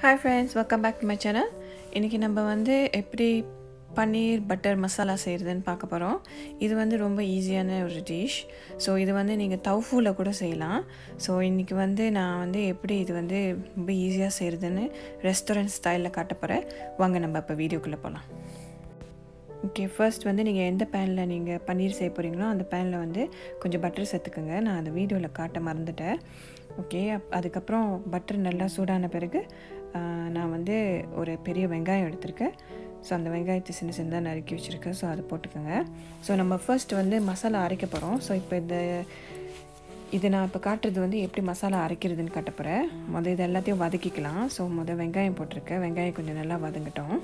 Hi friends welcome back to my channel இன்றைக்கி நம்ம வந்து எப்படி பன்னீர் பட்டர் மசாலா செய்கிறதுன்னு பார்க்க போகிறோம் இது வந்து ரொம்ப ஈஸியான ஒரு டிஷ் ஸோ இது வந்து நீங்கள் தௌஃபூவில் கூட செய்யலாம் ஸோ இன்றைக்கி வந்து நான் வந்து எப்படி இது வந்து ரொம்ப ஈஸியாக செய்கிறதுன்னு ரெஸ்டாரண்ட் ஸ்டைலில் காட்ட போகிறேன் வாங்க நம்ம இப்போ வீடியோக்குள்ளே போகலாம் ஓகே ஃபர்ஸ்ட் வந்து நீங்கள் எந்த பேனில் நீங்கள் பன்னீர் செய்ய போகிறீங்களோ அந்த பேனில் வந்து கொஞ்சம் பட்டர் சேர்த்துக்குங்க நான் அந்த வீடியோவில் காட்ட மறந்துட்டேன் ஓகே அப் அதுக்கப்புறம் பட்டர் நல்லா சூடான பிறகு நான் வந்து ஒரு பெரிய வெங்காயம் எடுத்திருக்கேன் ஸோ அந்த வெங்காயத்தை சின்ன சின்னதாக நறுக்கி வச்சுருக்கேன் ஸோ அதை போட்டுக்கோங்க ஸோ நம்ம ஃபர்ஸ்ட் வந்து மசாலா அரைக்க போகிறோம் ஸோ இப்போ இந்த இது நான் இப்போ காட்டுறது வந்து எப்படி மசாலா அரைக்கிறதுன்னு காட்ட போகிறேன் மொதல் இது எல்லாத்தையும் வதக்கிக்கலாம் ஸோ மொதல் வெங்காயம் போட்டிருக்கேன் வெங்காயம் கொஞ்சம் நல்லா வதங்கட்டும்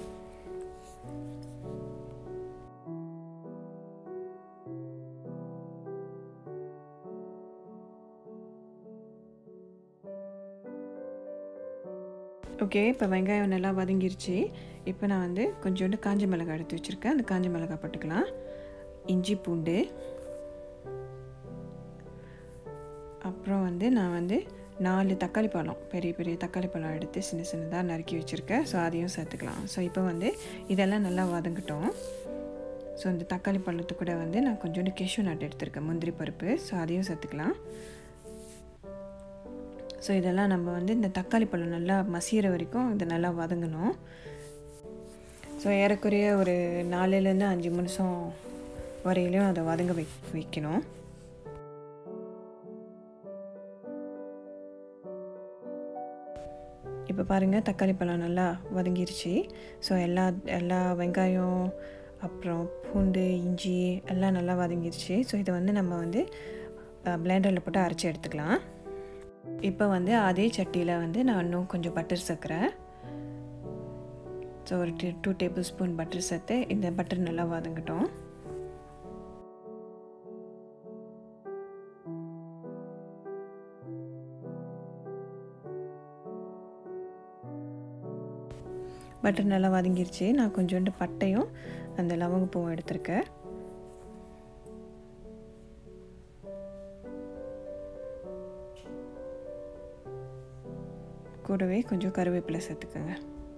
ஓகே இப்போ வெங்காயம் நல்லா வதங்கிருச்சு இப்போ நான் வந்து கொஞ்சோண்டு காஞ்ச மிளகாய் எடுத்து வச்சுருக்கேன் அந்த காஞ்ச மிளகாய் போட்டுக்கலாம் இஞ்சி பூண்டு அப்புறம் வந்து நான் வந்து நாலு தக்காளி பழம் பெரிய பெரிய தக்காளி பழம் எடுத்து சின்ன சின்னதாக நறுக்கி வச்சுருக்கேன் ஸோ அதையும் சேர்த்துக்கலாம் ஸோ இப்போ வந்து இதெல்லாம் நல்லா வதங்கட்டும் ஸோ இந்த தக்காளி பழத்து கூட வந்து நான் கொஞ்சோண்டு கேஷ்யூ நட் எடுத்திருக்கேன் முந்திரி பருப்பு ஸோ அதையும் சேர்த்துக்கலாம் ஸோ இதெல்லாம் நம்ம வந்து இந்த தக்காளி பழம் நல்லா மசிகிற வரைக்கும் இதை நல்லா வதங்கணும் ஸோ ஏறக்குறைய ஒரு நாலுலேருந்து அஞ்சு நிமிஷம் வரையிலையும் அதை வதங்க வை வைக்கணும் இப்போ பாருங்கள் தக்காளி பழம் நல்லா வதங்கிருச்சு ஸோ எல்லா எல்லா வெங்காயம் அப்புறம் பூண்டு இஞ்சி எல்லாம் நல்லா வதங்கிருச்சு ஸோ இதை வந்து நம்ம வந்து பிளெண்டரில் போட்டு அரைச்சி எடுத்துக்கலாம் இப்போ வந்து அதே சட்டியில் வந்து நான் இன்னும் கொஞ்சம் பட்டர் சேர்க்குறேன் ஸோ ஒரு two two table spoon butter சேர்த்து இந்த பட்டர் நல்லா வதங்கட்டும் பட்டர் நல்லா வதங்கிருச்சு நான் கொஞ்சோண்டு பட்டையும் அந்த லவங்கப்பூவும் எடுத்திருக்கேன் கூடவே கொஞ்சம் கருவேப்பிலை சேர்த்துக்கோங்க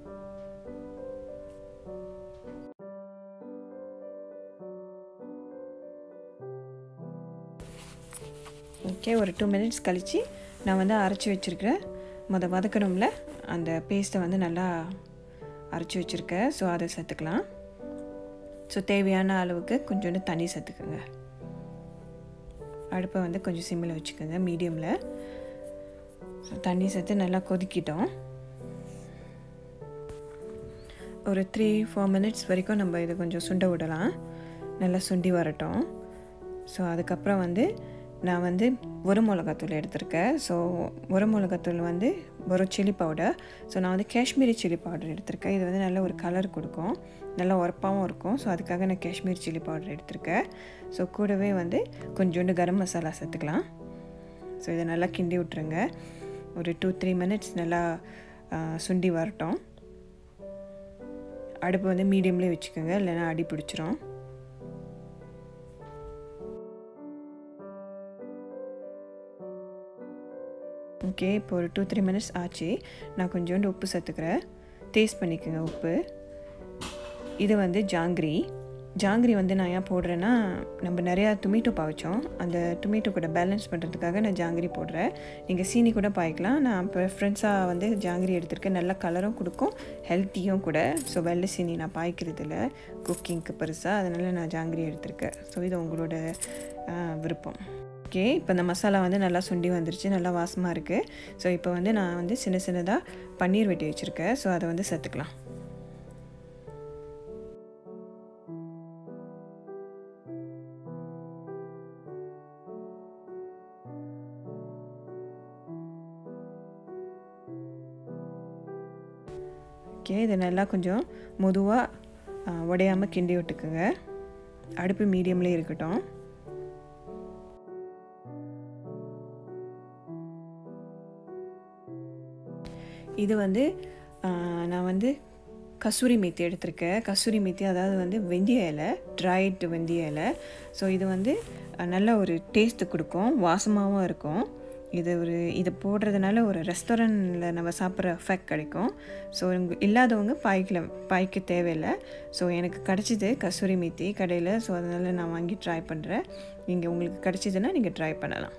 ஓகே ஒரு டூ மினிட்ஸ் கழித்து நான் வந்து அரைச்சி வச்சுருக்கிறேன் முத வதக்கணும்ல அந்த பேஸ்ட்டை வந்து நல்லா அரைச்சி வச்சுருக்கேன் ஸோ அதை சேர்த்துக்கலாம் ஸோ தேவையான அளவுக்கு கொஞ்சோண்டு தண்ணி சேர்த்துக்கோங்க அடுப்பை வந்து கொஞ்சம் சிம்மில் வச்சுக்கோங்க மீடியமில் ஸோ தண்ணி சேர்த்து நல்லா கொதிக்கிட்டோம் ஒரு த்ரீ ஃபோர் மினிட்ஸ் வரைக்கும் நம்ம இதை கொஞ்சம் சுண்ட விடலாம் நல்லா சுண்டி வரட்டும் ஸோ அதுக்கப்புறம் வந்து நான் வந்து ஒரு மிளகாத்தூள் எடுத்திருக்கேன் ஸோ ஒரு மிளகாத்தூள் வந்து ஒரு சில்லி பவுடர் ஸோ நான் வந்து காஷ்மீரி சில்லி பவுடர் எடுத்திருக்கேன் இது வந்து நல்ல ஒரு கலர் கொடுக்கும் நல்லா உரப்பாகவும் இருக்கும் ஸோ அதுக்காக நான் காஷ்மீரி சில்லி பவுடர் எடுத்திருக்கேன் ஸோ கூடவே வந்து கொஞ்சோண்டு கரம் மசாலா சேர்த்துக்கலாம் ஸோ இதை நல்லா கிண்டி விட்ருங்க ஒரு டூ த்ரீ மினிட்ஸ் நல்லா சுண்டி வரட்டும் அடுப்பு வந்து மீடியம்லேயே வச்சுக்கோங்க இல்லைன்னா அடி பிடிச்சிரும் ஓகே இப்போ ஒரு டூ த்ரீ மினிட்ஸ் ஆச்சு நான் கொஞ்சோண்டு உப்பு சேர்த்துக்கிறேன் டேஸ்ட் பண்ணிக்கோங்க உப்பு இது வந்து ஜாங்கிரி ஜாங்கிரி வந்து நான் ஏன் போடுறேன்னா நம்ம நிறையா டொமேட்டோ பாய்ச்சோம் அந்த டொமேட்டோ கூட பேலன்ஸ் பண்ணுறதுக்காக நான் ஜாங்கிரி போடுறேன் நீங்கள் சீனி கூட பாய்க்கலாம் நான் ப்ரிஃபரன்ஸாக வந்து ஜாங்கிரி எடுத்திருக்கேன் நல்ல கலரும் கொடுக்கும் ஹெல்த்தியும் கூட ஸோ வெள்ளை சீனி நான் பாய்க்கிறது இல்லை குக்கிங்க்கு பெருசாக அதனால் நான் ஜாங்கிரி எடுத்திருக்கேன் ஸோ இது உங்களோட விருப்பம் ஓகே இப்போ இந்த மசாலா வந்து நல்லா சுண்டி வந்துருச்சு நல்லா வாசமாக இருக்குது ஸோ இப்போ வந்து நான் வந்து சின்ன சின்னதாக பன்னீர் வெட்டி வச்சுருக்கேன் ஸோ அதை வந்து சேர்த்துக்கலாம் ஓகே இதை நல்லா கொஞ்சம் மெதுவாக உடையாமல் கிண்டி விட்டுக்குங்க அடுப்பு மீடியம்லேயே இருக்கட்டும் இது வந்து நான் வந்து கசூரி மேத்தி எடுத்திருக்கேன் கசூரி மேத்தி அதாவது வந்து வெந்தய இலை ட்ரைடு வெந்தய இலை ஸோ இது வந்து நல்ல ஒரு டேஸ்ட்டு கொடுக்கும் வாசமாகவும் இருக்கும் இது ஒரு இது போடுறதுனால ஒரு ரெஸ்டாரண்ட்டில் நம்ம சாப்பிட்ற எஃபெக்ட் கிடைக்கும் ஸோ இல்லாதவங்க பாய்க்கில் பாய்க்க தேவையில்லை ஸோ எனக்கு கிடச்சிது கசூரி மீத்தி கடையில் ஸோ அதனால் நான் வாங்கி ட்ரை பண்ணுறேன் நீங்கள் உங்களுக்கு கிடச்சிதுன்னா நீங்கள் ட்ரை பண்ணலாம்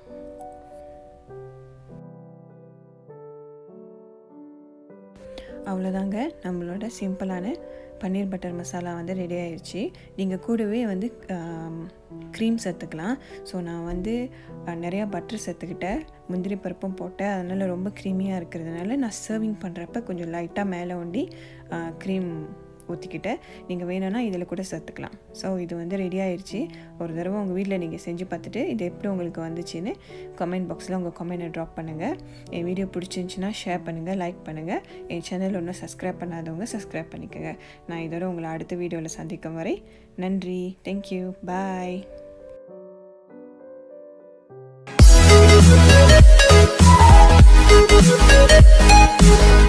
அவ்வளோதாங்க நம்மளோட சிம்பிளான பன்னீர் பட்டர் மசாலா வந்து ரெடி ஆயிடுச்சு நீங்கள் கூடவே வந்து க்ரீம் சேர்த்துக்கலாம் ஸோ நான் வந்து நிறையா பட்டர் சேர்த்துக்கிட்டேன் முந்திரி பருப்பும் போட்டேன் அதனால் ரொம்ப க்ரீமியாக இருக்கிறதுனால நான் சர்விங் பண்ணுறப்ப கொஞ்சம் லைட்டாக மேலே ஒண்டி க்ரீம் ஊற்றிக்கிட்டேன் நீங்கள் வேணும்னா இதில் கூட சேர்த்துக்கலாம் ஸோ இது வந்து ரெடி ஆயிடுச்சு ஒரு தடவை உங்கள் வீட்டில் நீங்கள் செஞ்சு பார்த்துட்டு இது எப்படி உங்களுக்கு வந்துச்சுன்னு கமெண்ட் பாக்ஸில் உங்கள் கமெண்ட்டை ட்ராப் பண்ணுங்கள் என் வீடியோ பிடிச்சிருந்துச்சின்னா ஷேர் பண்ணுங்கள் லைக் பண்ணுங்கள் என் சேனல் ஒன்றும் சப்ஸ்கிரைப் பண்ணாதவங்க சப்ஸ்கிரைப் பண்ணிக்கோங்க நான் இதோட உங்களை அடுத்த வீடியோவில் சந்திக்கும் வரை நன்றி தேங்க்யூ பாய் Thank you.